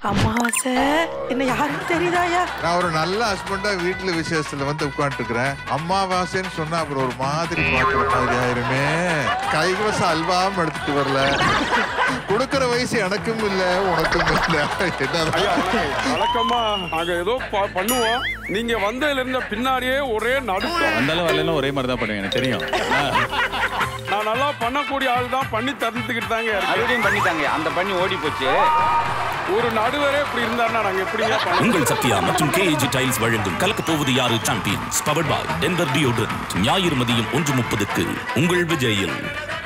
அமாவாசை என்ன யாருக்கு தெரியுதாயா நான் ஒரு நல்ல ஹஸ்பண்டா வீட்டுல விசேஷத்துல வந்து உட்காந்துருக்கிறேன் அம்மாவாசைன்னு சொன்னா அப்புறம் ஒரு மாதிரி பாக்குற மாதிரி ஆயிருமே கைவசம் அல்வாவும் எடுத்துட்டு வரல கொடுக்கிற வயசு எனக்கும் இல்ல உனக்கும் இல்ல ஐயா என்னதான் வழக்கமா நாங்க ஏதோ ப- பண்ணுவோம் நீங்க வந்ததுல இருந்த பின்னாடியே ஒரே நடுக்கம் வந்தாலும் வரலன்னா ஒரே மாதிரி தான் பண்ணுவேன் எனக்கு தெரியும் ஆ. நான் நல்லா பண்ணக்கூடிய ஆள் தான் பண்ணி தந்துக்கிட்டு தாங்க இருக்கேன் மறுபடியும் பண்ணிட்டாங்க அந்த பண்ணி ஓடி போச்சு ஒரு நடுவரே இப்படி இருந்தாருன்னா நாங்க எப்படிங்க பண்ண உங்கள் சத்யா மற்றும் கேஏஜி டைல்ஸ் வழங்கும் கலக்கப் போவது யாரு champions powered by Denver deodorant ஞாயிறு மதியம் ஒன்று முப்பதுக்கு உங்கள் விஜயில்